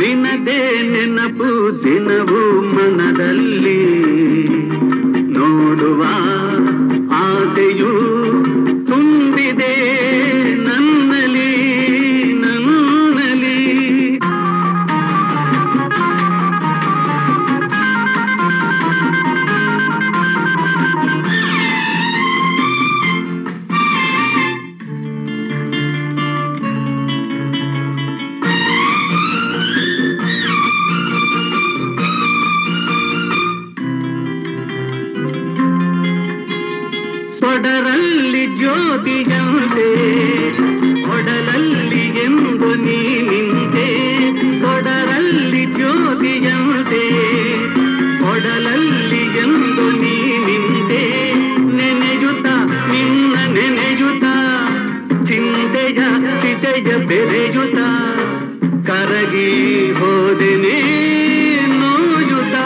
ನಿನದೇ ನೆನಪು ದಿನವೂ ಮನದಲ್ಲಿ ನೋಡುವ ಆಸೆಯು ತುಂಬಿದೆ ನನ್ನಲಿ ನನ್ನಲಿ ಸೊಡರಲ್ಲಿ ಜ್ಯೋತಿಯಂತೆ ಒಡಲಲ್ಲಿ ಎಂದು ನೀ ನಿಂತೆ ಸೊಡರಲ್ಲಿ ಜ್ಯೋತಿಯಂತೆ ಒಡಲಲ್ಲಿ ಎಂದು ನೀ ನಿಂತೆ ನೆನೆಯುತ್ತ ನಿನ್ನ ನೆನೆಯುತ್ತ ಚಿಂತೆಯ ಚಿತೆಯ ಬೆರೆಯುತ್ತ ಕರಗಿ ಹೋದೆನೇ ನೋಯುತ್ತ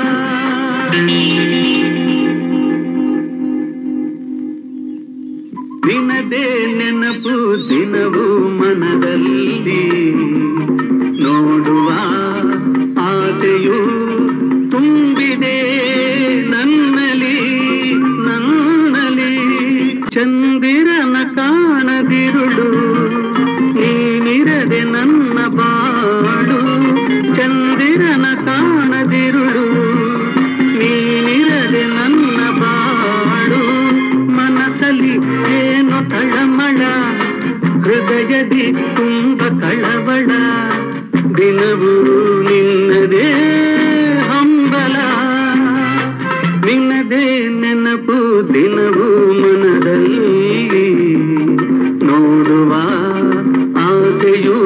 ನಿನದೇ ನೆನಪು ದಿನವೂ ಮನದಲ್ಲಿ ನೋಡುವ ಆಸೆಯು ತುಂಬಿದೆ ನನ್ನಲಿ ನನ್ನಲಿ ಚಂದಿರನ ಕಾಣದಿರುಳು ನೀನಿರದೆ ನನ್ನ ಬಾಳು ಚಂದಿರನ ಕಾಣದಿರುಳು ನೀನಿರದೆ ನನ್ನ ಬಾಳು ಮನಸ್ಸಲ್ಲಿ ಏನು ತಳಮಳ ಹೃದಯದಿ ತುಂಬ ಕಳವಳ ದಿನವೂ ನಿನ್ನದೇ ಹಂಬಲ ನಿನ್ನದೇ ನೆನಪು ದಿನವೂ ಮನದಲ್ಲಿ ನೋಡುವ ಆಸೆಯು